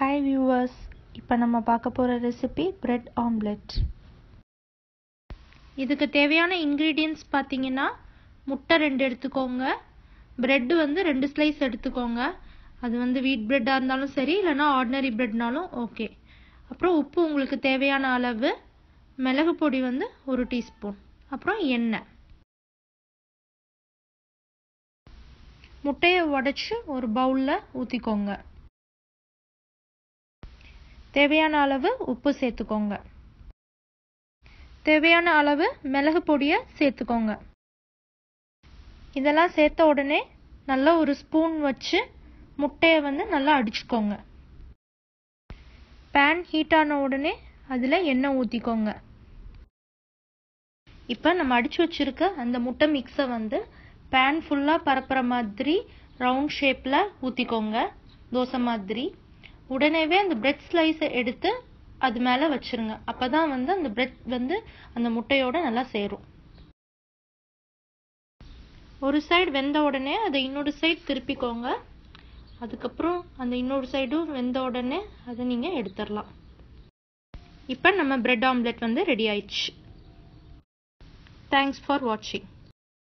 hi viewers இப்போ நம்ம பார்க்க போகிற ரெசிபி பிரெட் ஆம்லெட் இதுக்கு தேவையான இன்க்ரீடியன்ட்ஸ் பார்த்தீங்கன்னா முட்டை ரெண்டு எடுத்துக்கோங்க பிரெட்டு வந்து ரெண்டு ஸ்லைஸ் எடுத்துக்கோங்க அது வந்து வீட் பிரெட்டாக இருந்தாலும் சரி இல்லைனா ஆர்டினரி பிரெட்னாலும் ஓகே அப்புறம் உப்பு உங்களுக்கு தேவையான அளவு மிளகு பொடி வந்து ஒரு டீஸ்பூன் அப்புறம் எண்ணெய் முட்டையை உடச்சி ஒரு பவுலில் ஊற்றிக்கோங்க தேவையான அளவு உப்பு சேர்த்துக்கோங்க தேவையான அளவு மிளகு பொடியை சேர்த்துக்கோங்க இதெல்லாம் சேர்த்த உடனே நல்லா ஒரு ஸ்பூன் வச்சு முட்டையை வந்து நல்லா அடிச்சுக்கோங்க பேன் ஹீட் ஆன உடனே அதில் எண்ணெய் ஊற்றிக்கோங்க இப்போ நம்ம அடித்து வச்சுருக்க அந்த முட்டை மிக்ஸை வந்து பேன் ஃபுல்லாக பரப்புற மாதிரி ரவுண்ட் ஷேப்பில் ஊற்றிக்கோங்க தோசை மாதிரி உடனேவே அந்த பிரெட் ஸ்லைஸை எடுத்து அது மேலே வச்சுருங்க அப்போ தான் வந்து அந்த பிரெட் வந்து அந்த முட்டையோட நல்லா சேரும் ஒரு சைடு வெந்த உடனே அதை இன்னொரு சைடு திருப்பிக்கோங்க அதுக்கப்புறம் அந்த இன்னொரு சைடும் வெந்த உடனே அதை நீங்கள் எடுத்துடலாம் இப்போ நம்ம பிரெட் ஆம்லெட் வந்து ரெடி ஆயிடுச்சு தேங்க்ஸ் ஃபார் வாட்சிங்